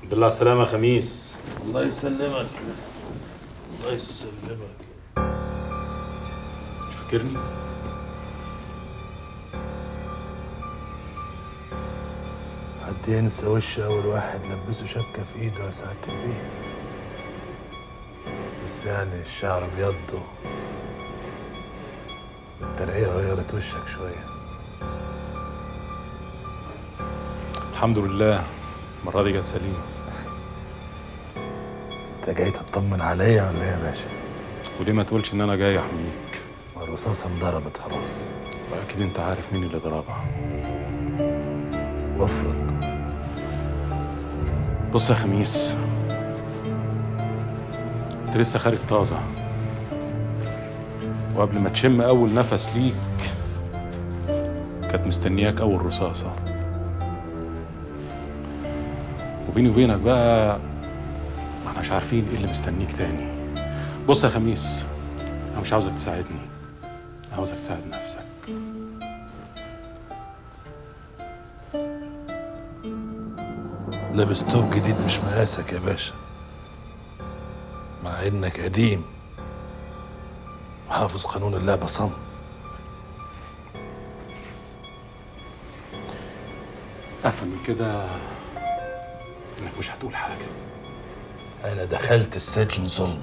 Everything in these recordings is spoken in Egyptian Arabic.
الحمد لله على السلامة يا خميس الله يسلمك الله يسلمك مش فاكرني؟ حد ينسى وش اول واحد لبسه شبكه في ايده يا سعاده البيه بس يعني الشعر ابيض الترقية غيرت وشك شوية الحمد لله المرة دي جت سليمة انت جاي تطمن عليا ولا ايه يا باشا؟ وليه ما تقولش ان انا جاي احميك ما الرصاصة انضربت خلاص واكيد انت عارف مين اللي ضربها وافرض بص يا خميس انت لسه خارج طازة وقبل ما تشم اول نفس ليك كانت مستنياك اول رصاصة وبيني وبينك بقى ما احناش عارفين ايه اللي مستنيك تاني بص يا خميس انا مش عاوزك تساعدني عاوزك تساعد نفسك لابس توب جديد مش مقاسك يا باشا مع انك قديم وحافظ قانون اللعبة صم افهم من كده انك مش هتقول حاجه انا دخلت السجن ظلم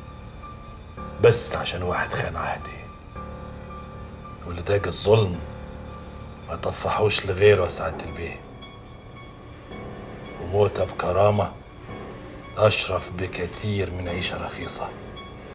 بس عشان واحد خان عهدي واللي داج الظلم ما طفحوش لغيره يا سعادة البيه وموتة بكرامة أشرف بكتير من عيشة رخيصة